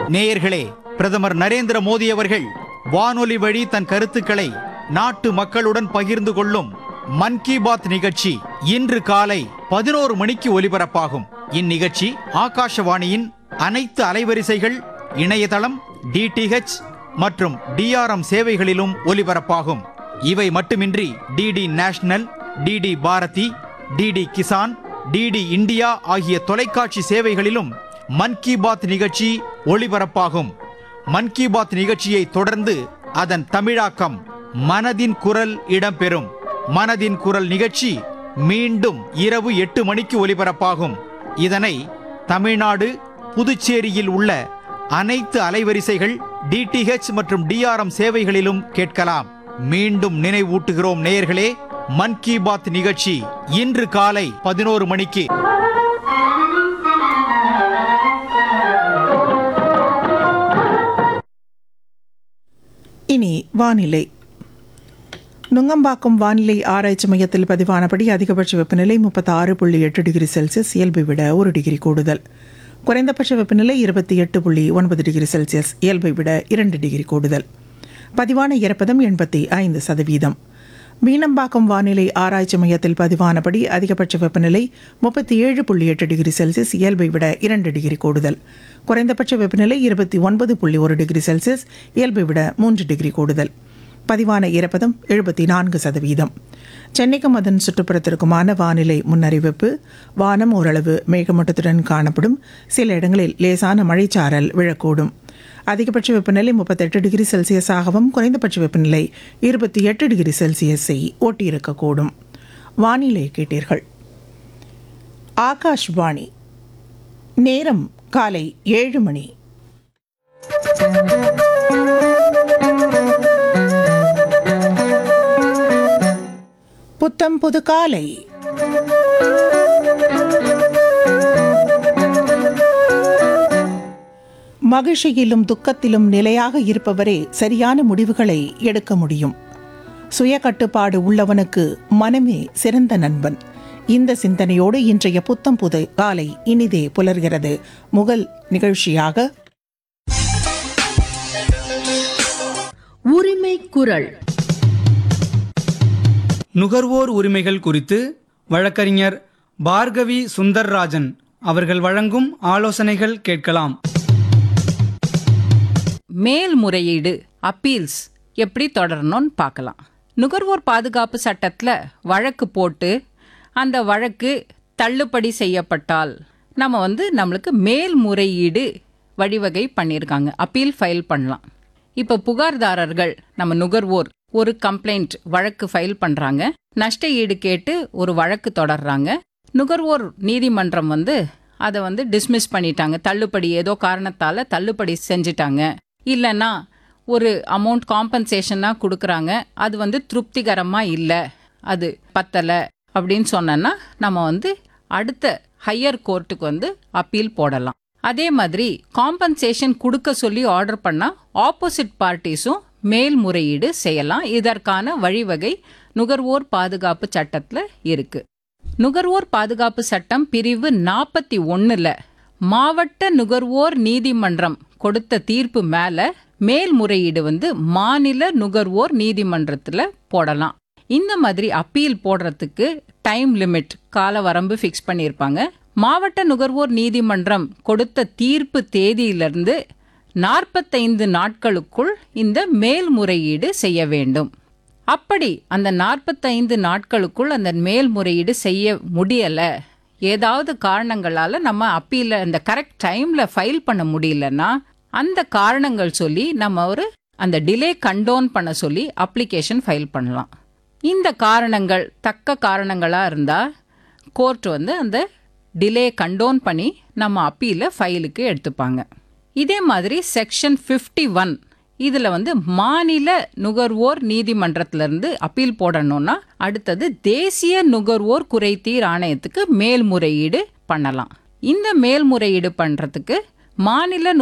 நேயர்களே பிரதமர் நரேந்திர மோடி அவர்கள் வானொலி வழி தன் கருத்துக்களை நாட்டு மக்களுடன் பகிர்ந்து கொள்ளும் மன் கி பாத் நிகழ்ச்சி இன்று காலை பதினோரு மணிக்கு ஒலிபரப்பாகும் இந்நிகழ்ச்சி ஆகாஷவாணியின் அனைத்து அலைவரிசைகள் இணையதளம் டிடிஹெச் மற்றும் டிஆர்எம் சேவைகளிலும் ஒலிபரப்பாகும் இவை மட்டுமின்றி DD national DD Bharati DD Kisan DD India ஆகிய தொலைக்காட்சி சேவைகளிலும் மன் கி பாத் நிகழ்ச்சி ஒளிபரப்பாகும் மன் கி பாத் நிகழ்ச்சியை தொடர்ந்து அதன் தமிழாக்கம் மனதின் குரல் இடம்பெறும் மனதின் குரல் நிகழ்ச்சி மீண்டும் இரவு எட்டு மணிக்கு ஒலிபரப்பாகும் இதனை தமிழ்நாடு புதுச்சேரியில் உள்ள அனைத்து அலைவரிசைகள் டிடிஹெச் மற்றும் டிஆர்எம் சேவைகளிலும் கேட்கலாம் மீண்டும் நினைவூட்டுகிறோம் நேயர்களே மன் கி பாத் நிகழ்ச்சி இன்று காலை பதினோரு மணிக்கு இனி வானிலை நுங்கம்பாக்கம் வானிலை ஆராய்ச்சி மையத்தில் பதிவானபடி அதிகபட்ச வெப்பநிலை முப்பத்தி ஆறு புள்ளி எட்டு டிகிரி செல்சியஸ் இயல்பை விட ஒரு டிகிரி கூடுதல் குறைந்தபட்ச வெப்பநிலை இருபத்தி எட்டு புள்ளி ஒன்பது டிகிரி செல்சியஸ் இயல்பை விட இரண்டு டிகிரி கூடுதல் பதிவான ஈரப்பதம் எண்பத்தி ஐந்து சதவீதம் மீனம்பாக்கம் வானிலை ஆராய்ச்சி மையத்தில் பதிவானபடி அதிகபட்ச வெப்பநிலை முப்பத்தி ஏழு புள்ளி எட்டு டிகிரி செல்சியஸ் இயல்பை விட இரண்டு டிகிரி கூடுதல் குறைந்தபட்ச வெப்பநிலை இருபத்தி ஒன்பது புள்ளி ஒரு டிகிரி செல்சியஸ் இயல்பை விட மூன்று டிகிரி கூடுதல் பதிவான ஈரப்பதம் எழுபத்தி நான்கு சதவீதம் சென்னைக்கும் அதன் சுற்றுப்புறத்திற்குமான வானிலை முன்னறிவிப்பு வானம் ஓரளவு மேகமூட்டத்துடன் காணப்படும் சில இடங்களில் லேசான மழைச்சாரல் விழக்கூடும் அதிகபட்ச வெப்பநிலை முப்பத்தெட்டு டிகிரி செல்சியஸாகவும் குறைந்தபட்ச வெப்பநிலை இருபத்தி எட்டு டிகிரி செல்சியஸை ஒட்டியிருக்கக்கூடும் வானிலை கேட்டீர்கள் ஆகாஷ்வாணி நேரம் காலை ஏழு மணி புத்தம் புது காலை மகிழ்ச்சியிலும் துக்கத்திலும் நிலையாக இருப்பவரே சரியான முடிவுகளை எடுக்க முடியும் சுய கட்டுப்பாடு உள்ளவனுக்கு மனமே சிறந்த நண்பன் இந்த சிந்தனையோடு இன்றைய புத்தம் புது காலை இனிதே புலர்கிறது முகல் நிகழ்ச்சியாக உரிமை குரல் நுகர்வோர் உரிமைகள் குறித்து வழக்கறிஞர் பார்கவி சுந்தர்ராஜன் அவர்கள் வழங்கும் ஆலோசனைகள் கேட்கலாம் மேல்முறையீடு அப்பீல்ஸ் எப்படி தொடரணும்னு பார்க்கலாம் நுகர்வோர் பாதுகாப்பு சட்டத்தில் வழக்கு போட்டு அந்த வழக்கு தள்ளுபடி செய்யப்பட்டால் நம்ம வந்து நம்மளுக்கு மேல்முறையீடு வழிவகை பண்ணியிருக்காங்க அப்பீல் ஃபைல் பண்ணலாம் இப்போ புகார்தாரர்கள் நம்ம நுகர்வோர் ஒரு கம்ப்ளைண்ட் வழக்கு ஃபைல் பண்ணுறாங்க நஷ்ட ஈடு கேட்டு ஒரு வழக்கு தொடர்றாங்க நுகர்வோர் நீதிமன்றம் வந்து அதை வந்து டிஸ்மிஸ் பண்ணிட்டாங்க தள்ளுபடி ஏதோ காரணத்தால் தள்ளுபடி செஞ்சிட்டாங்க இல்லைன்னா ஒரு அமௌண்ட் காம்பன்சேஷனாக கொடுக்குறாங்க அது வந்து திருப்திகரமாக இல்லை அது பத்தலை அப்படின்னு சொன்னோன்னா நம்ம வந்து அடுத்த ஹையர் கோர்ட்டுக்கு வந்து அப்பீல் போடலாம் அதே மாதிரி காம்பன்சேஷன் கொடுக்க சொல்லி ஆர்டர் பண்ணால் ஆப்போசிட் பார்ட்டிஸும் மேல்முறையீடு செய்யலாம் இதற்கான வழிவகை நுகர்வோர் பாதுகாப்பு சட்டத்தில் இருக்கு நுகர்வோர் பாதுகாப்பு சட்டம் பிரிவு நாற்பத்தி ஒன்றில் மாவட்ட நுகர்வோர் நீதிமன்றம் கொடுத்த தீர்ப்பு மேலே மேல்முறையீடு வந்து மாநில நுகர்வோர் நீதிமன்றத்தில் போடலாம் இந்த மாதிரி அப்பீல் போடுறதுக்கு டைம் லிமிட் கால வரம்பு ஃபிக்ஸ் பண்ணியிருப்பாங்க மாவட்ட நுகர்வோர் நீதிமன்றம் கொடுத்த தீர்ப்பு தேதியிலிருந்து நாற்பத்தைந்து நாட்களுக்குள் இந்த மேல்முறையீடு செய்ய வேண்டும் அப்படி அந்த நாற்பத்தைந்து நாட்களுக்குள் அந்த மேல்முறையீடு செய்ய முடியலை ஏதாவது காரணங்களால் நம்ம அப்பீல அந்த கரெக்ட் டைமில் ஃபைல் பண்ண முடியலன்னா அந்த காரணங்கள் சொல்லி நம்ம ஒரு அந்த டிலே கண்டோன் பண்ண சொல்லி அப்ளிகேஷன் ஃபைல் பண்ணலாம் இந்த காரணங்கள் தக்க காரணங்களாக இருந்தால் கோர்ட் வந்து அந்த டிலே கண்டோன் பண்ணி நம்ம அப்பீலை ஃபைலுக்கு எடுத்துப்பாங்க இதே மாதிரி செக்ஷன் ஃபிஃப்டி ஒன் இதில் வந்து மாநில நுகர்வோர் நீதிமன்றத்திலிருந்து அப்பீல் போடணும்னா அடுத்தது தேசிய நுகர்வோர் குறைதீர் ஆணையத்துக்கு மேல்முறையீடு பண்ணலாம் இந்த மேல்முறையீடு பண்ணுறதுக்கு மாநில